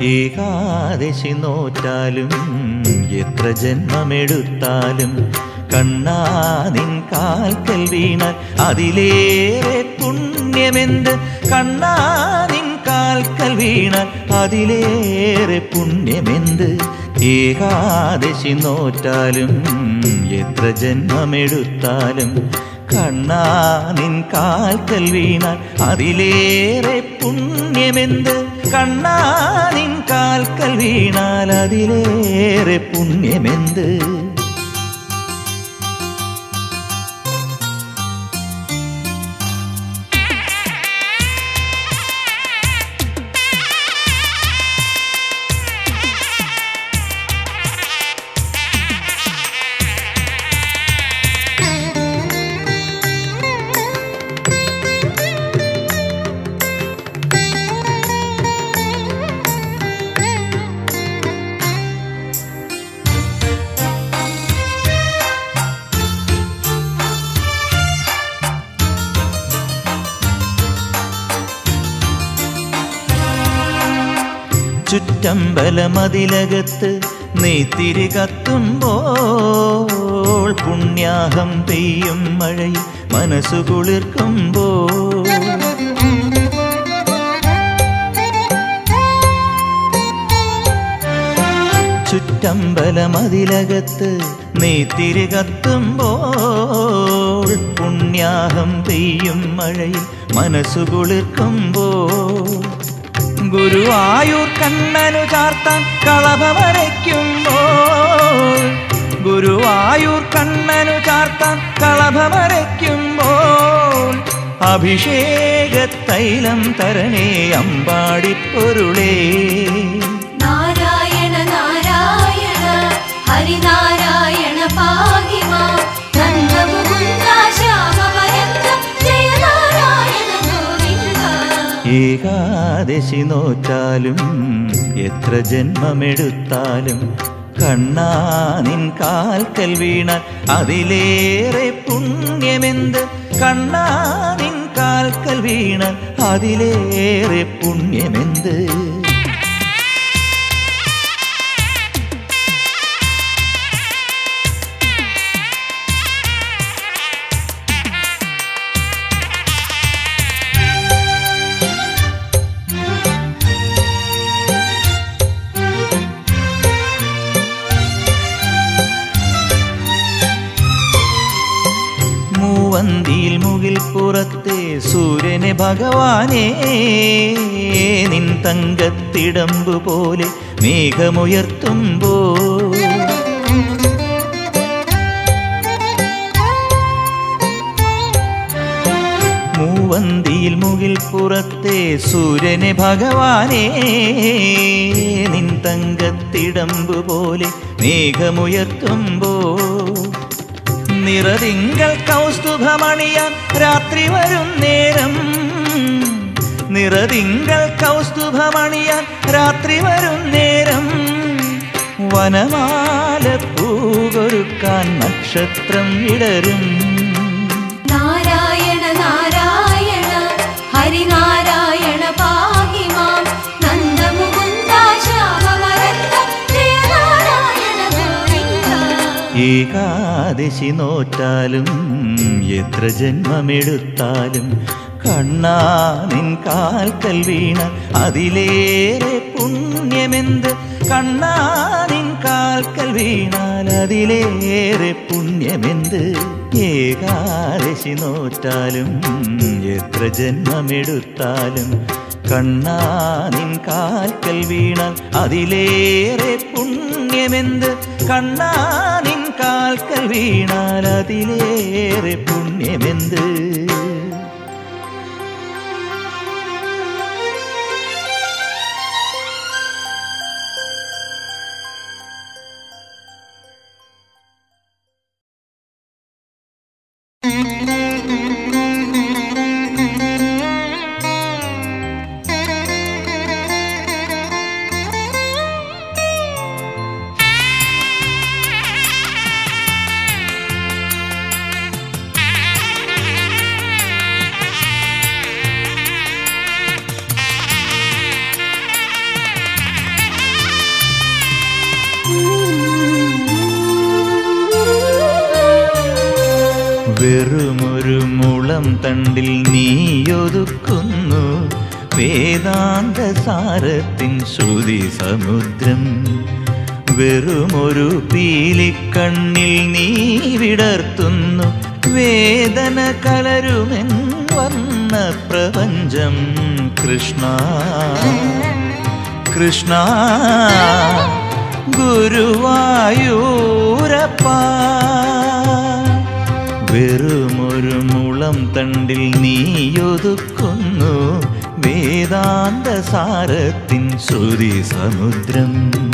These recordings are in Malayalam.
ഏകാദശി നോറ്റാലും എത്ര ജന്മമെടുത്താലും കണ്ണാ നിൻ കാൽക്കൽ വീണാൽ അതിലേറെ പുണ്യമെന്ത് കണ്ണാ നിൻ കാൽക്കൽ വീണാൽ അതിലേറെ പുണ്യമെന്ത് ഏകാദശി നോറ്റാലും എത്ര ജന്മമെടുത്താലും കണ്ണാ നിൻ കാൽക്കൽ വീണാൽ അതിലേറെ പുണ്യമെന്ത് കണ്ണാ നിൻ കാൽക്കൽ വീണാൽ അതിലേറെ പുണ്യമെന്ത് ചുറ്റമ്പലമതിലകത്ത് നെയ്ത്തിരി കത്തുമ്പോൾ പുണ്യാഹം പെയ്യും മഴയിൽ മനസ്സു കുളിർക്കുമ്പോൾ ചുറ്റമ്പലമതിലകത്ത് നെയ്ത്തിരി കത്തുമ്പോൾ പുണ്യാഹം പെയ്യും മഴയിൽ മനസ്സു കുളിർക്കുമ്പോൾ ഗുരുവായൂർ കണ്ണനു ചാർത്താൻ കളഭമരയ്ക്കുമ്പോൾ ഗുരുവായൂർ കണ്ണനു ചാർത്താൻ കളഭമരയ്ക്കുമ്പോൾ അഭിഷേകത്തൈലം തരണേ അമ്പാടിപ്പൊരുളേ നാരായണ നാരായണ ഹരിനാരായണ പാഹി മാം നന്ദമുകുന്ദ ശ്യാമവരന്ദ ജയ നാരായണ ഗോവിന്ദ ഏകാദശി നോറ്റാലും എത്ര ജന്മമെടുത്താലും കണ്ണാ നിൻ കാൽക്കൽ വീണാൽ അതിലേറെ പുണ്യമെന്ത് കണ്ണാ നിൻ കാൽക്കൽ വീണാൽ അതിലേറെ പുണ്യമെന്ത് മൂവന്തിയിൽ മുകിൽ പുറത്തെ സൂര്യനെ ഭഗവാനേ നിൻ തങ്കത്തിടമ്പു പോലെ മേഘമുയർത്തുമ്പോ മൂവന്തിയിൽ മുകിൽ പുറത്തെ സൂര്യനെ ഭഗവാനേ നിൻ തങ്കത്തിടമ്പു പോലെ മേഘമുയർത്തുമ്പോ നിറതിങ്കൾ കൗസ്തുഭമണിയാൻ രാത്രി വരും നേരം നിറതിങ്കൾ കൗസ്തുഭമണിയാൻ രാത്രി വരും നേരം വനമാല പൂകൊരുക്കാൻ നക്ഷത്രം വിടരും നാരായണ നാരായണ ഹരിനാരായണ പാഹി മാം നന്ദമുകുന്ദ ശ്യാമവരന്ദ ജയ നാരായണ ഗോവിന്ദ ഏകാദശി നോറ്റാലും എത്ര ജന്മമെടുത്താലും കണ്ണാ നിൻ കാൽക്കൽ വീണ അതിലേറെ പുണ്യമെന്ത് കണ്ണാ നിൻ കാൽക്കൽ വീണാൽ അതിലേറെ പുണ്യമെന്ത് ഏകാദശി നോറ്റാലും എത്ര ജന്മമെടുത്താലും കണ്ണാ നിൻ കാൽക്കൽ വീണാൽ അതിലേറെ പുണ്യമെന്ത് കണ്ണാ നിൻ കാൽക്കൽ വീണാൽ അതിലേറെ പുണ്യമെന്ത് Thank you. വെറുമൊരുമുളം തണ്ടിൽ നീയൊതുക്കുന്നു വേദാന്ത സാരത്തിൻ ശ്രുതി സമുദ്രം വെറുമൊരു പീലിക്കണ്ണിൽ നീ വിടർത്തുന്നു വേദന കലരുമെൻ വർണ്ണ പ്രപഞ്ചം കൃഷ്ണ കൃഷ്ണ ഗുരുവായൂരപ്പ വെറുമൊരു മുളം തണ്ടിൽ നീയൊതുക്കുന്നു വേദാന്ത സാരത്തിൻ ശ്രുതി സമുദ്രം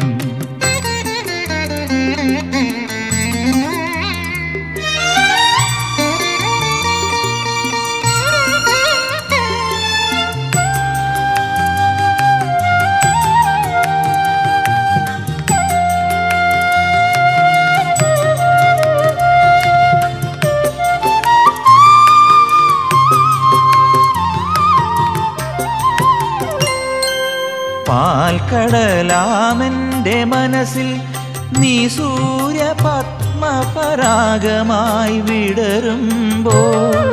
പാൽക്കടലാമെൻ്റെ മനസ്സിൽ നീ സൂര്യ പത്മപരാഗമായി വിടരുമ്പോൾ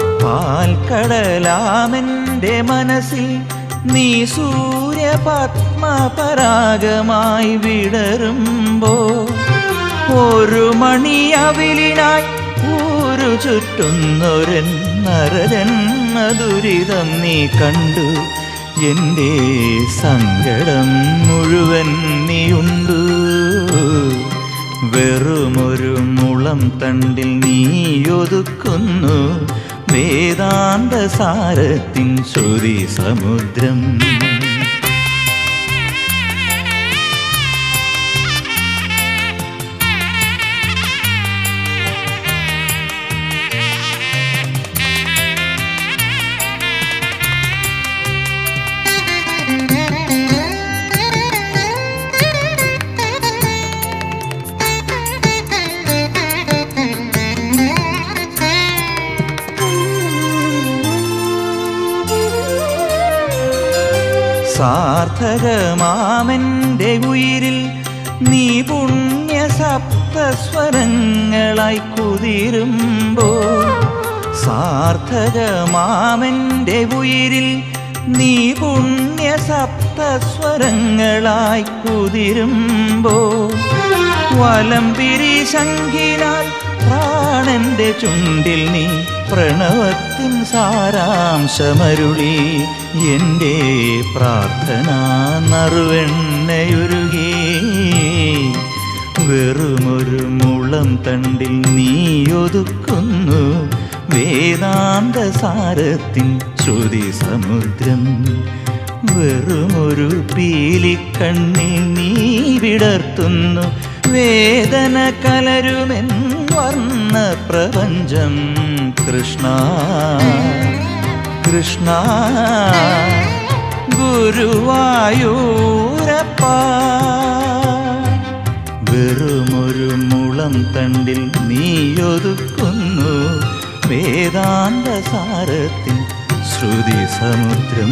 പാൽക്കടലാമെൻ്റെ മനസ്സിൽ നീ സൂര്യ പത്മപരാഗമായി വിടരുമ്പോൾ ഒരു മണിയവിലിനായി ഊരു ചുറ്റുന്നൊരൻ നരജന്മ ദുരിതം നീ കണ്ടു എൻ്റെ സങ്കടം മുഴുവൻ നീയുണ്ടു വെറുമൊരു മുളം തണ്ടിൽ നീയൊതുക്കുന്നു വേദാന്ത സാരത്തിൻ ശ്രുതി സമുദ്രം സാർത്ഥകമാമെൻ്റെ ഉയിരിൽ നീ പുണ്യ സപ്തസ്വരങ്ങളായി കുതിരുമ്പോൾ സാർത്ഥകമാമെൻ്റെ ഉയിരിൽ നീ പുണ്യ സപ്തസ്വരങ്ങളായി കുതിരുമ്പോൾ വലം പിരി ശങ്കിനാൽ പ്രാണന്റെ ചുണ്ടിൽ നീ പ്രണവത്തിൻ സാരാംശമരുളി എൻ്റെ പ്രാർത്ഥന നറുവെണ്ണയുരുകി വെറുമൊരു മുളം തണ്ടിൽ നീയൊതുക്കുന്നു വേദാന്ത സാരത്തിൻ ശ്രുതി സമുദ്രം വെറുമൊരു പീലിക്കണ്ണിൽ നീ വിടർത്തുന്നു വേദന കലരുമെൻ വർണ്ണ പ്രപഞ്ചം കൃഷ്ണ കൃഷ്ണ ഗുരുവായൂരപ്പ വെറുമൊരു മുളം തണ്ടിൽ നീയൊതുക്കുന്നു വേദാന്ത സാരത്തിൻ ശ്രുതി സമുദ്രം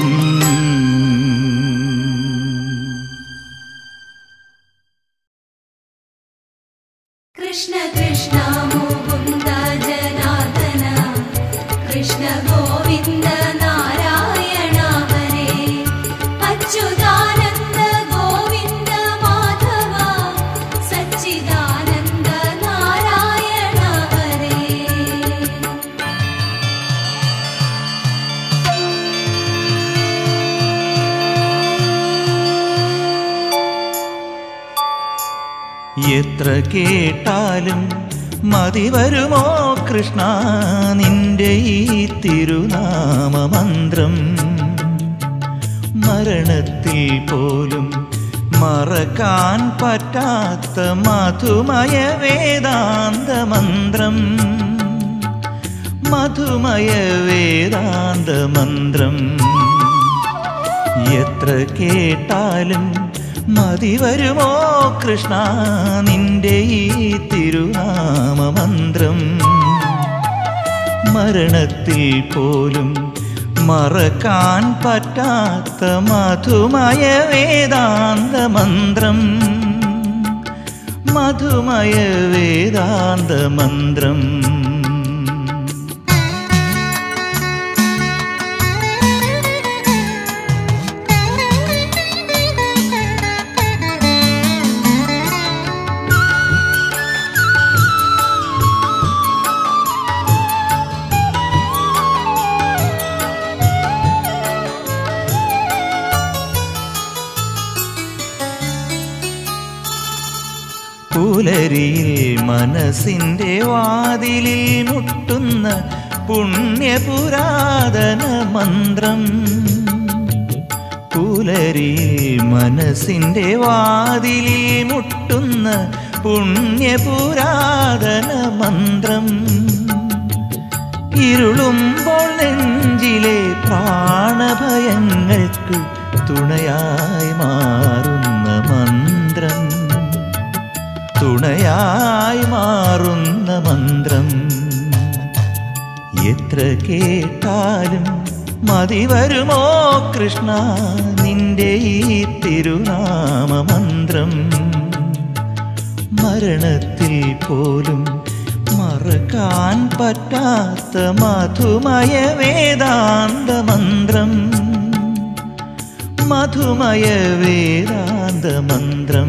കൃഷ്ണ കൃഷ്ണ മുകുന്ദ ജനാർദ്ദന കൃഷ്ണ ഗോവിന്ദ നാരായണ ഹരേ അച്യുതാനന്ദ ഗോവിന്ദ മാധവ സച്ചിദാനന്ദ നാരായണ ഹരേ എത്ര കേട്ടാലും മതി വരുമോ കൃഷ്ണ നിന്റെ ഈ തിരുനാമമന്ത്രം മരണത്തിൽ പോലും മറക്കാൻ പറ്റാത്ത മധുമയ വേദാന്ത മന്ത്രം മധുമയ വേദാന്ത മന്ത്രം എത്ര കേട്ടാലും മതി വരുമോ കൃഷ്ണ നിന്റെ ഈ തിരുനാമമന്ത്രം മരണത്തിൽ പോലും മറക്കാൻ പറ്റാത്ത മധുമയ വേദാന്ത മന്ത്രം മധുമയ വേദാന്ത മന്ത്രം പുലരിയിൽ മനസ്സിൻ്റെ വാതിലിൽ മുട്ടുന്ന പുണ്യപുരാതന മന്ത്രം പുലരിയിൽ മനസ്സിൻ്റെ വാതിലിൽ മുട്ടുന്ന പുണ്യപുരാതന മന്ത്രം ഇരുളുമ്പോൾ നെഞ്ചിലെ പ്രാണഭയങ്ങൾക്ക് തുണയായി മാറുന്ന മന്ത്രം തുണയായി മാറുന്ന മന്ത്രം എത്ര കേട്ടാലും മതി വരുമോ കൃഷ്ണ നിന്റെ ഈ തിരുനാമ മന്ത്രം മരണത്തിൽ പോലും മറക്കാൻ പറ്റാത്ത മധുമയ വേദാന്ത മന്ത്രം മധുമയ വേദാന്ത മന്ത്രം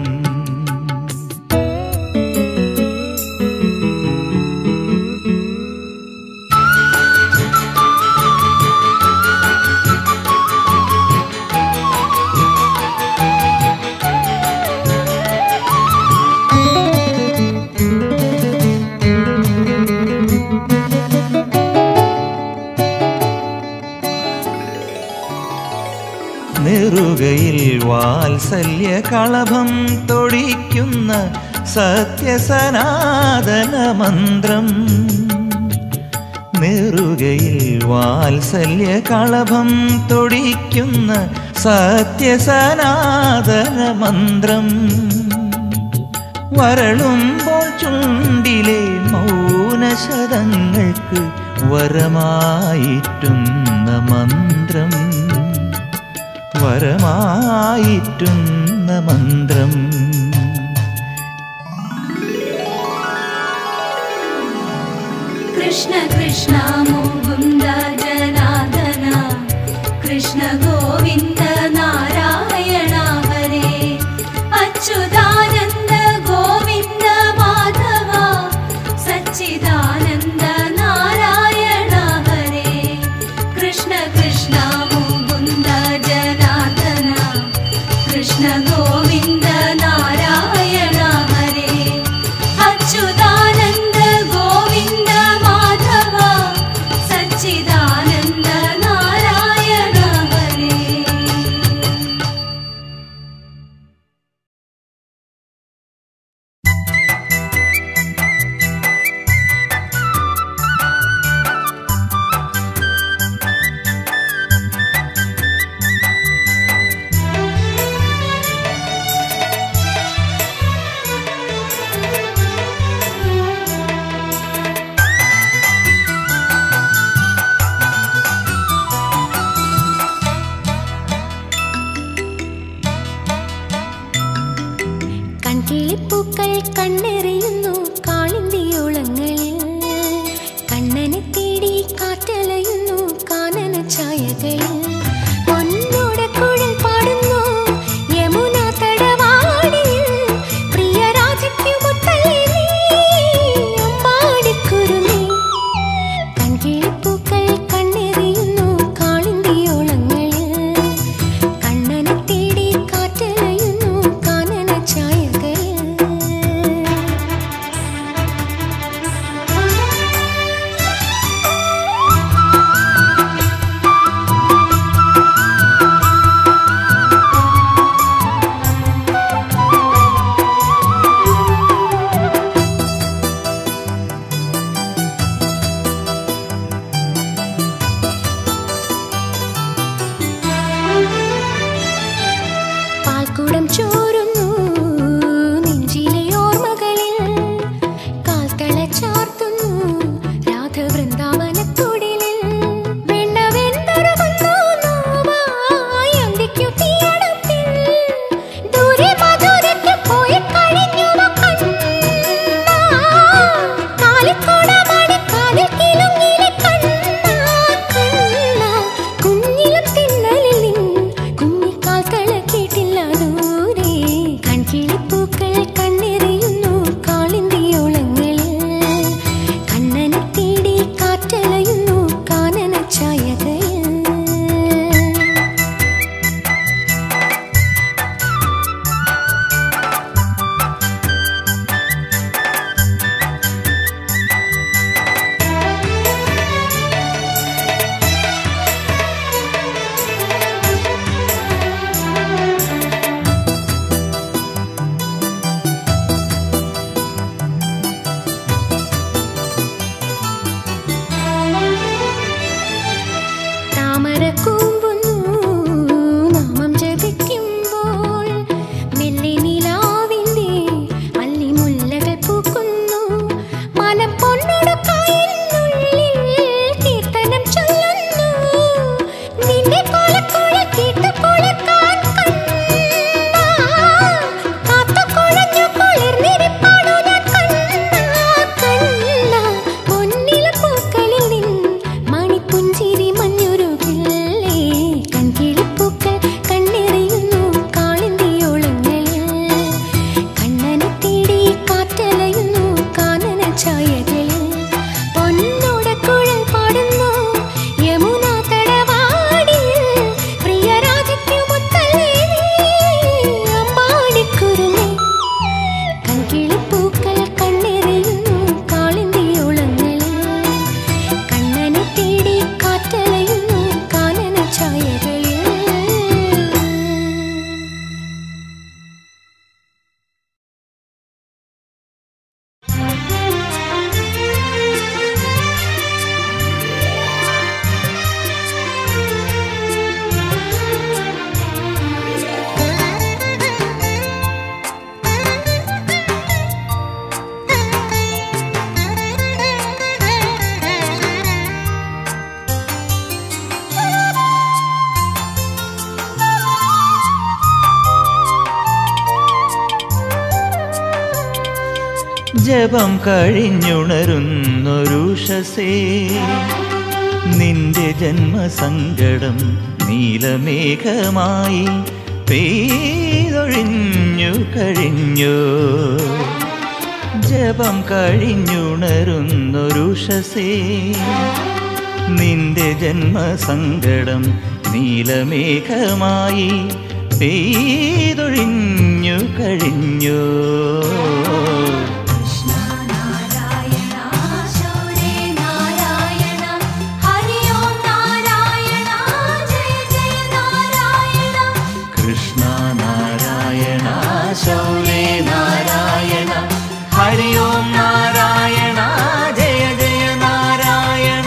നെറുകയിൽ വാത്സല്യ കളഭം തൊടിക്കുന്ന സത്യസനാതന മന്ത്രം നെറുകയിൽ വാത്സല്യ കളഭം തൊടിക്കുന്ന സത്യസനാതന മന്ത്രം വരളുമ്പോൾ ചുണ്ടിലെ മൗനശതങ്ങൾക്ക് വരമായിട്ടുന്ന മന്ത്രം വരമായിട്ടുന്ന മന്ത്രം കൃഷ്ണ കൃഷ്ണ മുകുന്ദ ജനാർദ്ദന കൃഷ്ണ ഗോവിന്ദ നാരായണ ഹരേ അച്യുതാനന്ദ ഗോവിന്ദ മാധവ സച്ചിദാനന്ദ നാരായണ ഹരേ കൃഷ്ണ കൃഷ്ണ മുകുന്ദ ജനാർദ്ദന കൃഷ്ണ ഗോവിന്ദ നാരായണ ഹരേ അച്യുതാനന്ദ ഗോവിന്ദ മാധവ സച്ചിദാനന്ദ നാരായണ ഹരേ കൺകിളിപ്പൂക്കൾ കണ്ണെറിയുന്നു കാളിന്തിയോളങ്ങളിൽ കണ്ണനെ തേടി കാറ്റലയുന്നു കാനന ഛായകളിൽ പൊന്നോടെ കുഴൽ പാടുന്നു യമുന തടവാടിയിൽ പ്രിയ രാജയ്ക്കു മുത്തല്ലേ നീ അമ്പാടിക്കുരുന്നേ കൺകിളിപ്പൂക്കൾ കണ്ണെറിയുന്നു കാളിന്തിയോളങ്ങളിൽ കണ്ണനെ തേടി കാറ്റലയുന്നു കാനന ഛായകളിൽ പാൽക്കുടം ചോരുന്നു നെഞ്ചിലെ ഓർമ്മകളിൽ കാൽത്തള ചാർത്തുന്നു രാധവൃന്ദാവനത്തൊടിലിൽ വെണ്ണ വെന്തൊരുകുന്നു നോവായി അന്തിക്കു തീയടപ്പിൽ ദൂരെ മധുരയ്ക്ക് പോയി കഴിഞ്ഞുവ കണ്ണാ. കാലിക്കോടമണി കാതിൽ കിലുങ്ങിലെ കണ്ണാ, കണ്ണാ. കുഞ്ഞിളം തിന്നലിൽ നിൻ കുഞ്ഞിക്കാൽ തള കേട്ടില്ല ദൂരെ ജപം കഴിഞ്ഞുണരുന്നൊരുഷസേ നിന്റെ ജന്മസങ്കടം നീലമേഘമായി പെയ്തൊഴിഞ്ഞു കഴിഞ്ഞു ജപം കഴിഞ്ഞുണരുന്നൊരുഷസേ നിന്റെ ജന്മസങ്കടം നീലമേഘമായി പെയ്തൊഴിഞ്ഞു കഴിഞ്ഞു നാരായണ ശൗരേ നാരായണ ഹരി ഓം നാരായണ ജയ ജയ നാരായണ കൃഷ്ണ നാരായണ ശൗരേ നാരായണ ഹരി ഓം നാരായണ ജയ ജയ നാരായണ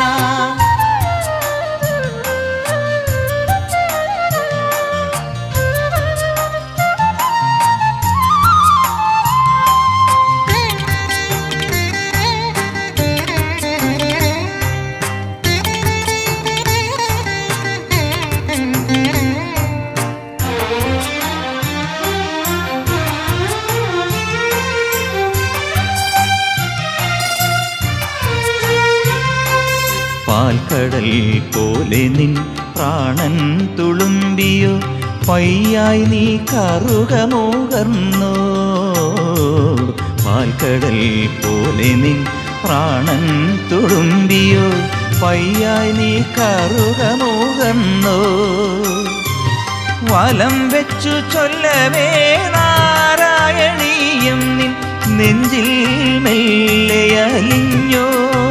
പാൽക്കടൽ പോലെ നിൻ പ്രാണൻ തുളുമ്പിയോ പയ്യായി നീ കറുകമോകർന്നോ പാൽക്കടൽ പോലെ നിൻ പ്രാണൻ തുളുമ്പിയോ പയ്യായി നീ കറുകമോകർന്നോ വലം വെച്ചു ചൊല്ലവേ നാരായണീയം നിൻ നെഞ്ചിൽ മെല്ലയലിഞ്ഞോ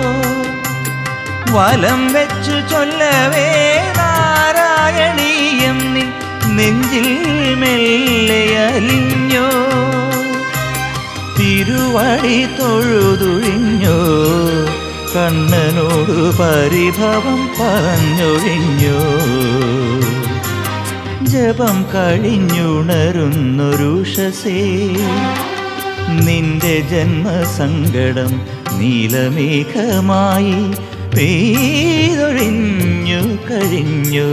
വലം വെച്ചു ചൊല്ലവേ നാരായണീയം നിൻ നെഞ്ചിൽ മെല്ലയലിഞ്ഞോ തിരുവടി തൊഴുതുഴിഞ്ഞോ കണ്ണനോട് പരിഭവം പറഞ്ഞൊഴിഞ്ഞോ ജപം കഴിഞ്ഞുണരുന്നൊരുഷസേ നിന്റെ ജന്മസങ്കടം നീലമേഘമായി പെയ്തൊഴിഞ്ഞു കഴിഞ്ഞു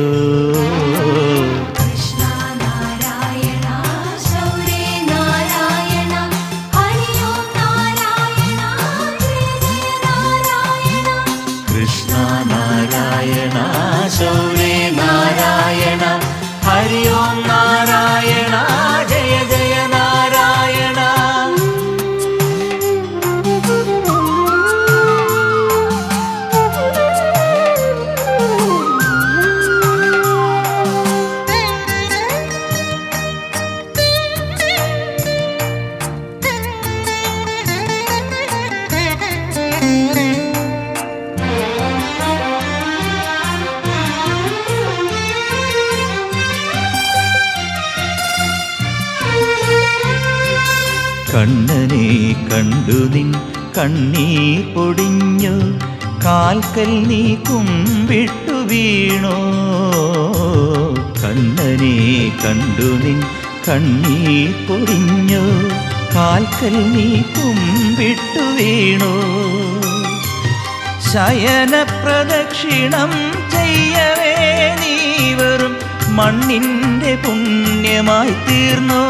കൃഷ്ണ നാരായണ ശൗരേ നാരായണ ഹരി ഓം നാരായണ ജയ ജയ നാരായണ കൃഷ്ണ നാരായണ ശൗരേ നാരായണ ഹരി ഓം നാരായണ ജയ ജയ നാരായണ കണ്ണനെ കണ്ടു നിൻ കണ്ണീർ പൊടിഞ്ഞു കാൽക്കൽ നീ കുമ്പിട്ടു വീണോ കണ്ണനെ കണ്ടു നിൻ കണ്ണീർ പൊടിഞ്ഞു കാൽക്കൽ നീ കുമ്പിട്ടു വീണോ ശയന പ്രദക്ഷിണം ചെയ്യവേ നീ വെറും മണ്ണിൻ്റെ പുണ്യമായി തീർന്നോ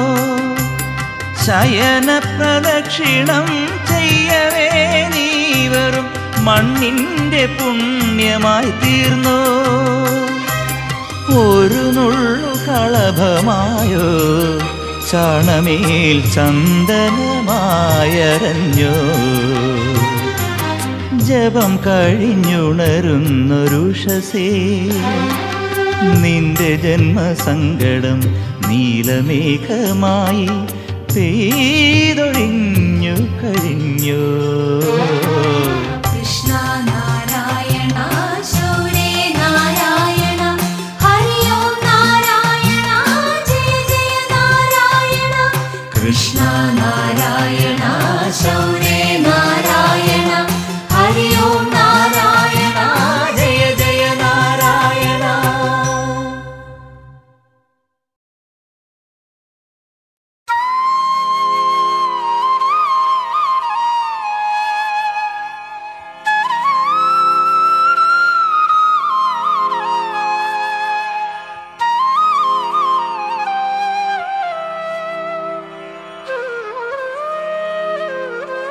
ശയന പ്രദക്ഷിണം ചെയ്യവേ നീ വെറും മണ്ണിൻ്റെ പുണ്യമായി തീർന്നോ ഒരു നുള്ളു കളഭമായോ ചാണമേൽ ചന്ദനമായരഞ്ഞോ ജപം കഴിഞ്ഞുണരുന്നൊരുഷസേ നിന്റെ ജന്മസങ്കടം നീലമേഘമായി പെയ്തൊഴിഞ്ഞു കഴിഞ്ഞു കൃഷ്ണ നാരായണ ശൗരേ നാരായണ ഹരി ഓം നാരായണ ജയ ജയ നാരായണ കൃഷ്ണ നാരായണ ശൗരേ നാരായണ ഹരി ഓം നാരായണ ജയ ജയ നാരായണ ആ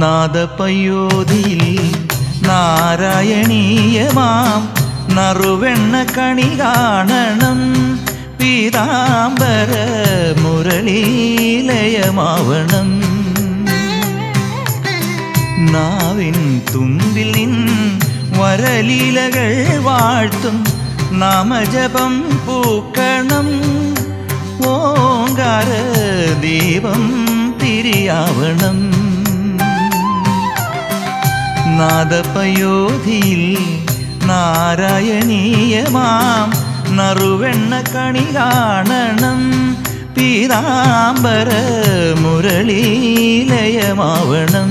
നാദപയോധിയിൽ നാരായണീയമാം നറുവെണ്ണ കണി കാണണം പീതാംബര മുരളീലയമാവണം നാവിൻ തുമ്പിൽ നിൻ വരലീലകൾ വാഴ്ത്തും നാമജപം പൂക്കണം ഓങ്കാര ദീപം തിരിയാവണം നാദപയോധിയിൽ നാരായണീയമാം നറുവെണ്ണ കണി കാണണം പീതാംബര മുരളീലയമാവണം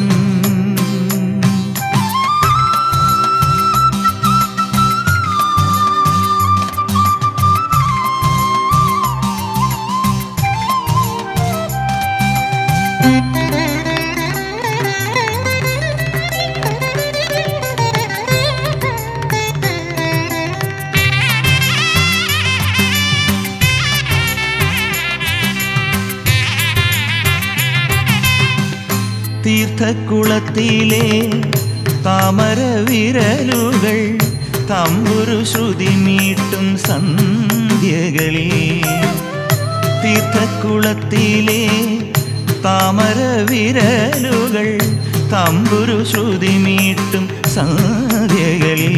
തീർത്ഥക്കുളത്തിലെ താമര വിരലുകൾ തമ്പുരു ശ്രുതി മീട്ടും സന്ധ്യകളിൽ തീർത്ഥക്കുളത്തിലെ താമര വിരലുകൾ തമ്പുരു ശ്രുതി മീട്ടും സന്ധ്യകളിൽ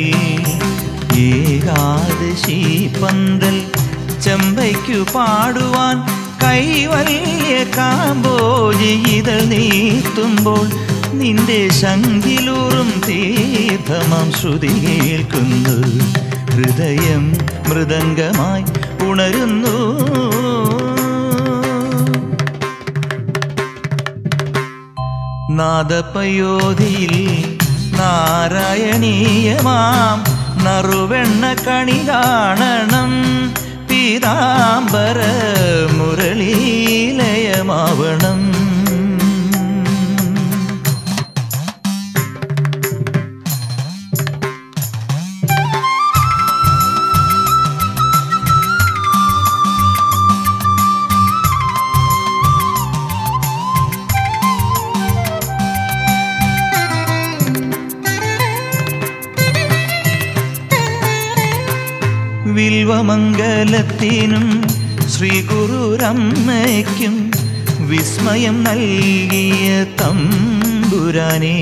ഏകാദശി പന്തൽ ചെമ്പയ്ക്കു പാടുവാൻ കൈവല്യ കാമ്പോജി ഇതൾ നീത്തുമ്പോൾ നിന്റെ ശങ്കിലൂറും തീർത്ഥമാം ശ്രുതി കേൾക്കുന്നു ഹൃദയം മൃദംഗമായി ഉണരുന്നു നാദപയോധിയിൽ നാരായണീയമാം നറുവെണ്ണ കണി കാണണം പീതാംബര മുരളീലയമാവണം വിൽവമംഗലത്തിനും ശ്രീ ഗുരുരമ്മയ്ക്കും വിസ്മയം നൽകിയ തമ്പുരാനേ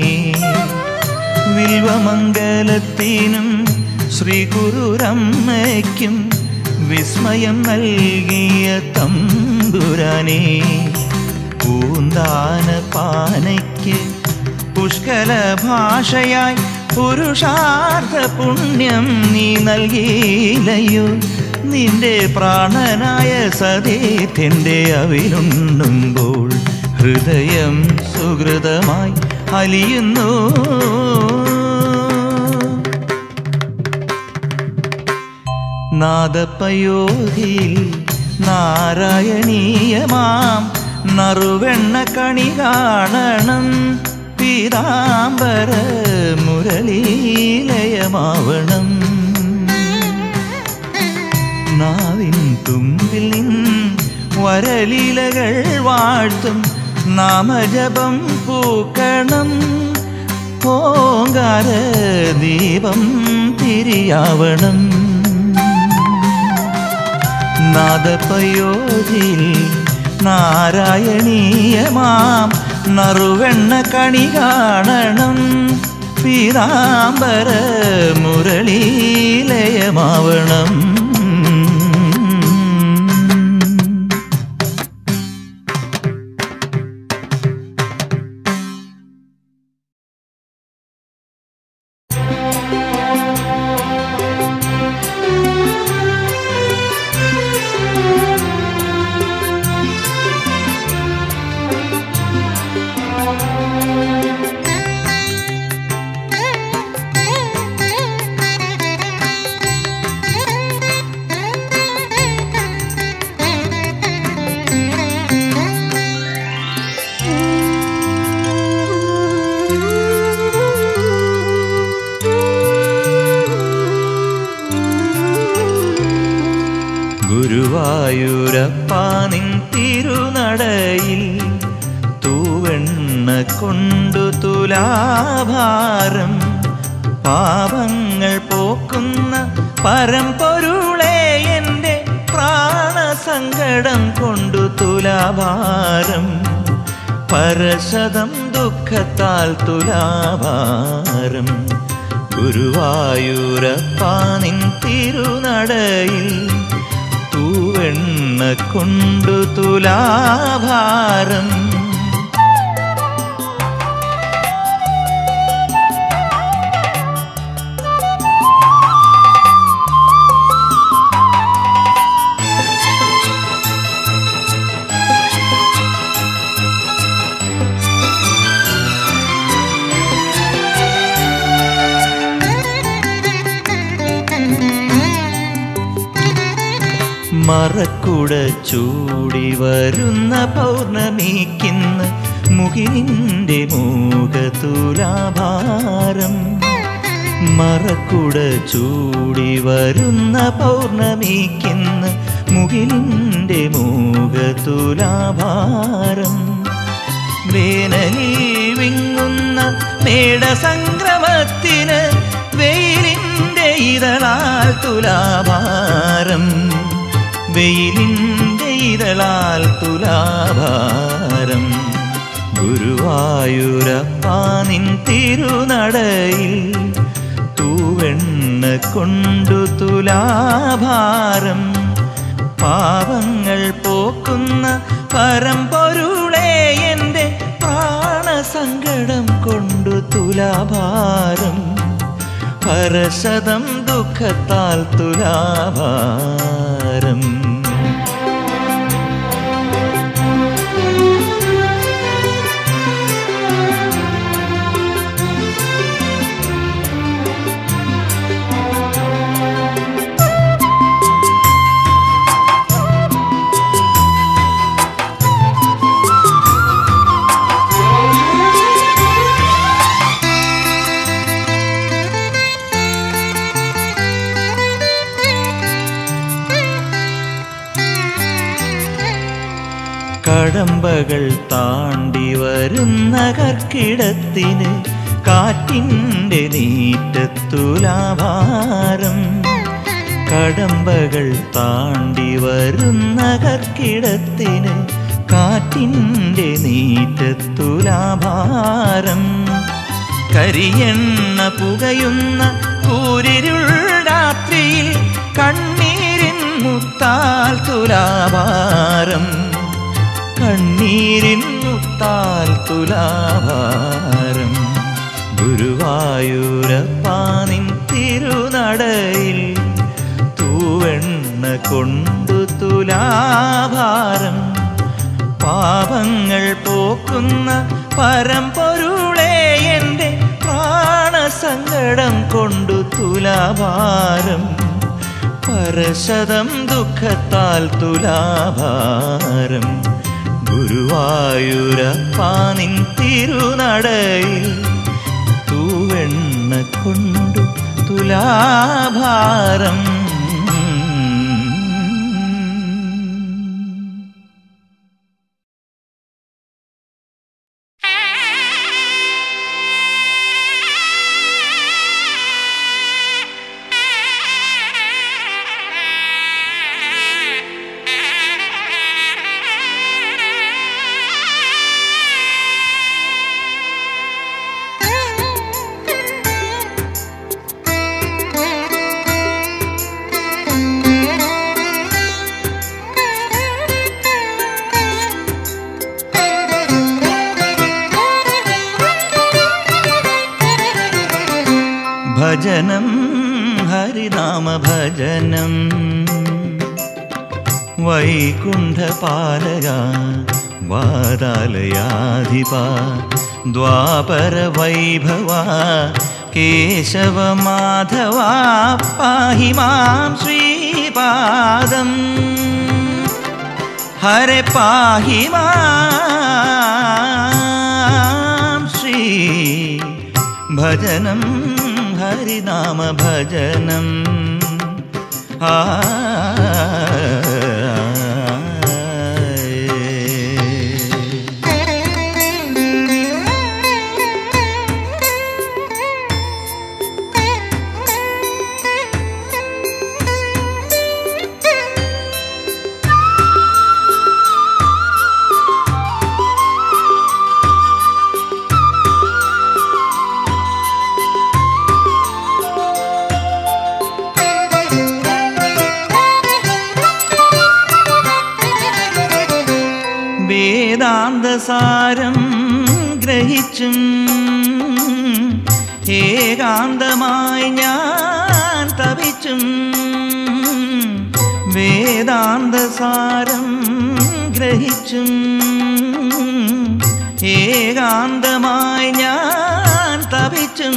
വിൽവമംഗലത്തിനും ശ്രീ ഗുരുരമ്മയ്ക്കും വിസ്മയം നൽകിയ തമ്പുരാനേ പൂന്താന പാനയ്ക്ക് പുഷ്കല ഭാഷയായി പുരുഷാർത്ഥ പുണ്യം നീ നൽകിയില്ലയോ നിന്റെ പ്രാണനായ സതീഥ്യന്റെ അവിലുണ്ണുമ്പോൾ ഹൃദയം സുഹൃതമായി അലിയുന്നു നാദപ്പയോധിയിൽ നാരായണീയമാം നറുവെണ്ണ കണി കാണണം പീതാംബര മുരളീലയമാവണം നാവിൻ തുമ്പിൽ നിൻ വരലീലകൾ വാഴ്ത്തും നാമജപം പൂക്കണം ഓങ്കാര ദീപം തിരിയാവണം നാദപയോധിൽ നാരായണീയമാം നറുവെണ്ണ കണി കാണണം പീതാംബര മുരളീലയമാവണം ഗുരുവായൂരപ്പ നിൻ തിരുനടയിൽ തൂവെണ്ണ കൊണ്ടു തുലാഭാരം പാപങ്ങൾ പോക്കുന്ന പരമ്പൊരുളെ എൻ്റെ പ്രാണസങ്കടം കൊണ്ടു തുലാഭാരം പരശതം ദുഃഖത്താൽ തുലാഭാരം ഗുരുവായൂരപ്പാനിൻ തിരുനടയിൽ തൂവെണ്ണ കൊണ്ടു തുലാഭാരം മറക്കുട ചൂടി വരുന്ന പൗർണമിക്കിന്ന് മുകിലിൻ്റെ മൂകതുലാഭാരം മറക്കുട ചൂടി വരുന്ന പൗർണമിക്കിന്ന് മുകിലിൻ്റെ മൂകതുലാഭാരം വേനലിൽ വിങ്ങുന്ന മേടസംക്രമത്തിന് വെയിലിൻ്റെ ഇതളാൽ തുലാഭാരം വെയിലിൻ്റെ ഇതളാൽ തുലാഭാരം ഗുരുവായൂരപ്പാനിൻ തിരുനടയിൽ തൂവെണ്ണ കൊണ്ടു തുലാഭാരം പാവങ്ങൾ പോക്കുന്ന പരമ്പൊരുളെ എൻ്റെ പ്രാണസങ്കടം കൊണ്ടു തുലാഭാരം പരശതം ദുഃഖത്താൽ തുലാഭാരം കടമ്പകൾ താണ്ടി വരുന്ന കർക്കിടത്തിന് കാറ്റിൻ്റെ നീറ്റത്തുലാഭാരം കടമ്പകൾ താണ്ടി വരുന്ന കർക്കിടത്തിന് കാറ്റിൻ്റെ നീറ്റത്തുലാഭാരം കരിയെണ്ണ പുകയുന്ന കൂരിരുൾ രാത്രിയിൽ കണ്ണീരിൻ മുത്താൽ തുലാഭാരം കണ്ണീരിൻ മുത്താൽ തുലാഭാരം ഗുരുവായൂരപ്പാനിൻ തിരുനടയിൽ തൂവെണ്ണ കൊണ്ടു തുലാഭാരം പാപങ്ങൾ പോക്കുന്ന പരമ്പൊരുളെ എൻ്റെ പ്രാണസങ്കടം കൊണ്ടു തുലാഭാരം പരശതം ദുഃഖത്താൽ തുലാഭാരം ഗുരുവായൂരപ്പാനിൻ തിരുനടയിൽ തൂവെണ്ണ കൊണ്ടു തുലാഭാരം ഭജനം ഹരിനാമ ഭജനം വൈകുണ്ഠപാലക വാതാലയാധിപ ദ്വാപര വൈഭവ കേശവ മാധവ പാഹി മാം ശ്രീപാദം ഹരെ പാഹി മാം ശ്രീ ഭജനം ഹരിനാമ ഭജനം ആ വേദാന്തസാരം ഗ്രഹിച്ചും ഏകാന്തമായി ഞാൻ തപിച്ചും വേദാന്തസാരം ഗ്രഹിച്ചും ഏകാന്തമായി ഞാൻ തപിച്ചും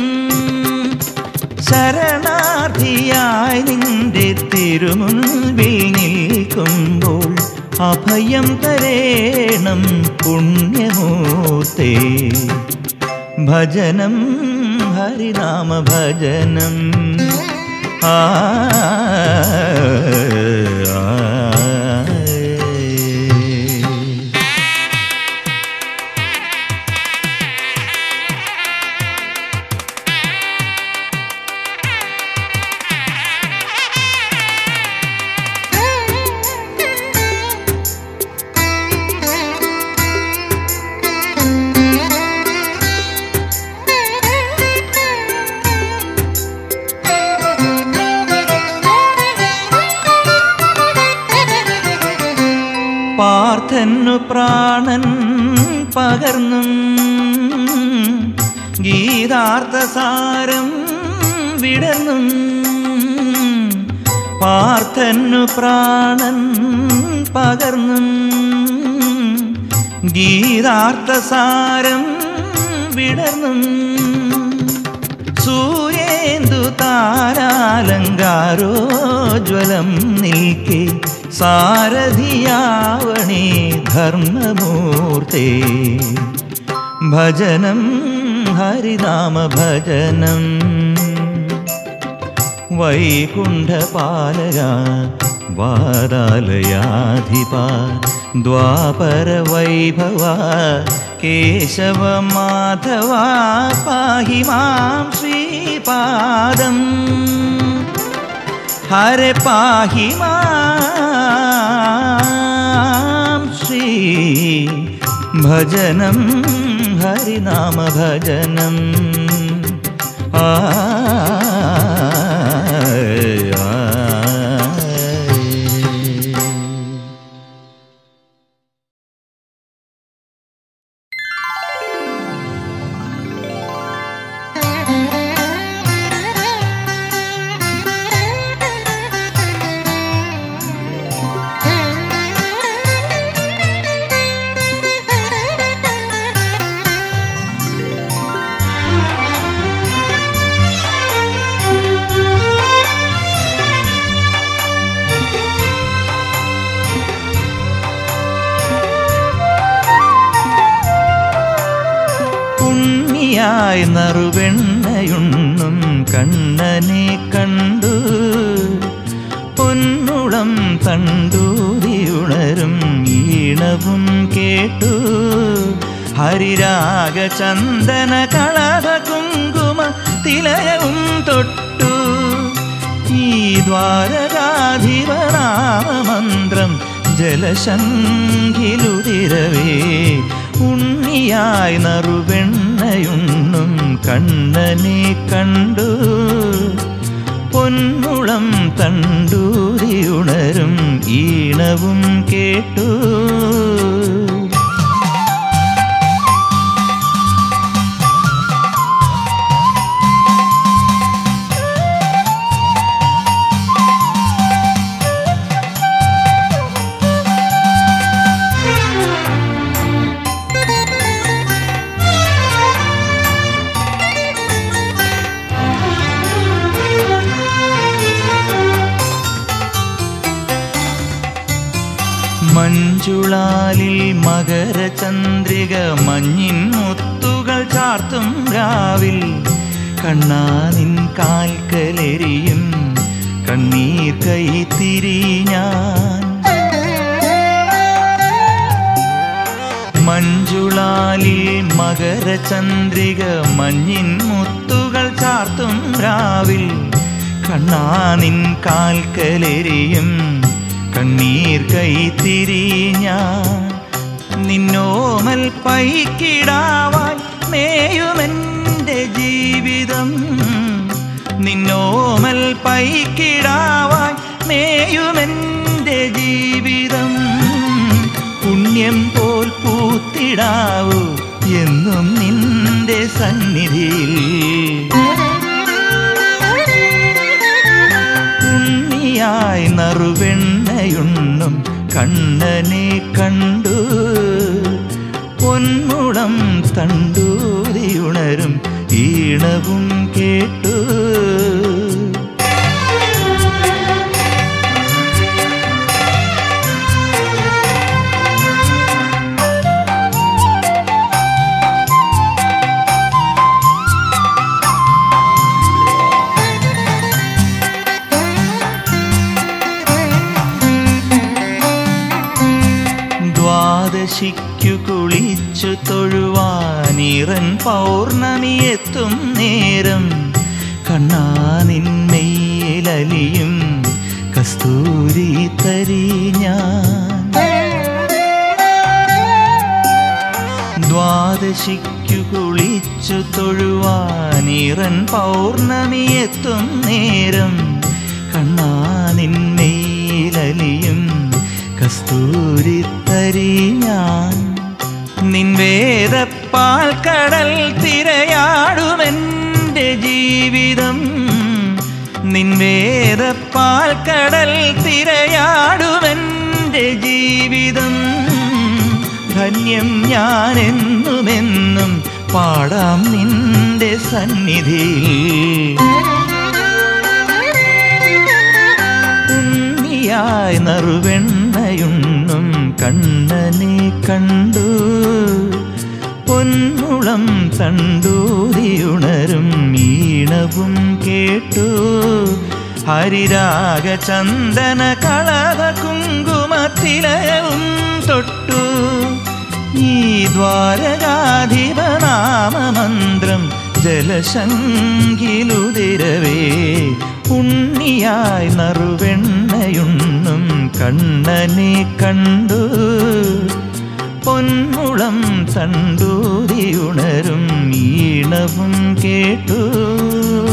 ശരണാർത്ഥിയായി നിന്റെ തിരുമുൻപിൽ നിൽക്കുമ്പോൾ അഭയം തരേണം പുണ്യമൂർത്തേ ഭജനം ഹരിനാമ ഭജനം ആ ആ പാർത്ഥനു പ്രാണൻ പകർന്നും ഗീതാർത്ഥസാരം വിടർന്നും പാർത്ഥനു പ്രാണൻ പകർന്നും ഗീതാർത്ഥസാരം വിടർന്നും സൂര്യേന്ദു താരാലങ്കാരോജ്വലം നിൽക്കെ സാരഥിയാവണേ ധർമ്മമൂർത്തേ ഭജനം ഹരിനാമ ഭജനം വൈകുണ്ഠപാലക വാരാലയാധിപ ദ്വാപര വൈഭവ കേശവ മാധവ പാഹി മാം ശ്രീപാദം ഹരെ പാഹി മാം ശ്രീ ഭജനം ഹരിനാമ ഭജനം ആ പുണ്യായി നറുവെണ്ണയുണ്ണും കണ്ണനെ കണ്ടു പൊന്നുളം തണ്ടൂതിയുണരും ഈണവും കേട്ടു ഹരിരാഗ ചന്ദന കളഭ കുങ്കുമ തിലയവും തൊട്ടു ഈ ദ്വാരകാധിപനാമന്ത്രം ജലശങ്കിലുതിരവേ ഉണ്ണിയായി നറുവെണ്ണയുണ്ണും കണ്ണനെ കണ്ടു പൊന്നുളം തണ്ടൂരിയുണരും ഈണവും കേട്ടു മഞ്ജുളാലിൽ മകരചന്ദ്രിക മഞ്ഞിൻ മുത്തുകൾ ചാർത്തും രാവിൽ കണ്ണാനിൻ കാൽക്കലെരിയും കണ്ണീർ കൈത്തിരി ഞാൻ മഞ്ജുളാലിൽ മകരചന്ദ്രിക മഞ്ഞിൻ മുത്തുകൾ ചാർത്തും രാവിൽ കണ്ണാനിൻ കാൽക്കലെരിയും കണ്ണീർ കൈത്തിരി ഞാൻ നിന്നോമൽ പൈക്കിടാവാൻ മേയുമെൻ്റെ ജീവിതം നിന്നോമൽ പൈക്കിടാവാൻ മേയുമെൻ്റെ ജീവിതം പുണ്യം പോൽ പൂത്ത കിടാവു എന്നും നിന്റെ സന്നിധിയിൽ ഉണ്ണിയായി നറുവെണ്ണയുണ്ണും കണ്ണനെ കണ്ടു പൊന്മുളം തണ്ടൂരിയുണരും ഈണവും കേട്ടു ദ്വാദശിക്കു കുളിച്ചു തൊഴുവാനിറൻ പൗർണമി എത്തും നേരം കണ്ണാനിന്മയിലലിയും കസ്തൂരി തരി ഞാൻ ദ്വാദശിക്കു കുളിച്ചു തൊഴുവാനിറൻ പൗർണമി എത്തും നേരം കണ്ണാനിന്മയിലലിയും കസ്തൂരി തരി ഞാൻ നിൻ വേദപ്പാൽ കടൽ തിരയാടുമെൻ്റെ ജീവിതം നിൻ വേദപ്പാൽ കടൽ തിരയാടുമെൻ്റെ ജീവിതം ധന്യം ഞാൻ എന്നുമെന്നും പാടാം നിന്റെ സന്നിധിയിൽ ഉണ്ണിയായി നറുവെണ്ണയുണ്ണും കണ്ണനെ കണ്ടു പൊന്മുളം തണ്ടൂരിയുണരും ഈണവും കേട്ടു ഹരിരാഗ ചന്ദന കളവ കുങ്കുമത്തിലയവും തൊട്ടു ഈ ദ്വാരകാധിപനാമമന്ത്രം ജലശങ്കിലുതിരവേ ഉണ്ണിയായി നറുവെണ്ണയുണ്ണും കണ്ണനെ കണ്ടു പൊന്മുളം തണ്ടൂതിയുണരും ഈണവും കേട്ടു